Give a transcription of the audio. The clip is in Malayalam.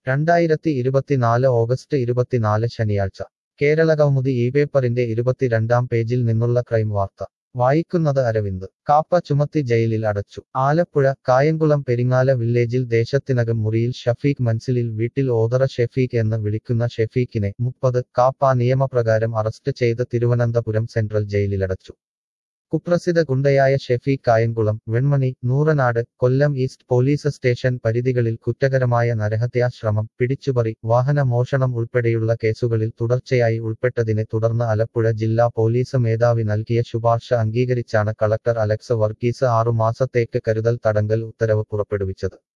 രണ്ടായിരത്തി ഇരുപത്തിനാല് ഓഗസ്റ്റ് ഇരുപത്തിനാല് ശനിയാഴ്ച കേരള കൗമുദി ഈ പേപ്പറിന്റെ ഇരുപത്തിരണ്ടാം പേജിൽ നിന്നുള്ള ക്രൈം വാർത്ത വായിക്കുന്നത് അരവിന്ദ് കാപ്പ ചുമത്തി ജയിലിൽ അടച്ചു ആലപ്പുഴ കായംകുളം പെരിങ്ങാല വില്ലേജിൽ ദേശത്തിനകം മുറിയിൽ ഷഫീഖ് മൻസിലിൽ വീട്ടിൽ ഓതറ ഷെഫീഖ് എന്ന് വിളിക്കുന്ന ഷെഫീഖിനെ മുപ്പത് കാപ്പ നിയമപ്രകാരം അറസ്റ്റ് ചെയ്ത് തിരുവനന്തപുരം സെൻട്രൽ ജയിലിലടച്ചു കുപ്രസിദ്ധ ഗുണ്ടയായ Shafeeq Kayamkulam Venmani Nooranad Kollam east police station പരിധികളിൽ കുറ്റകരമായ നരഹത്യാശ്രമം പിടിച്ചുപറി വാഹന മോഷണം ഉൾപ്പെടെയുള്ള കേസുകളിൽ തുടർച്ചയായി ഉൾപ്പെട്ടതിനെ തുടർന്ന് ആലപ്പുഴ ജില്ലാ പോലീസ് മേധാവി നൽകിയ ശുപാർശ അംഗീകരിച്ചാണ് കളക്ടർ അലക്സ് വർഗീസ് ആറുമാസത്തേക്ക് കരുതൽ തടങ്കൽ ഉത്തരവ് പുറപ്പെടുവിച്ചത്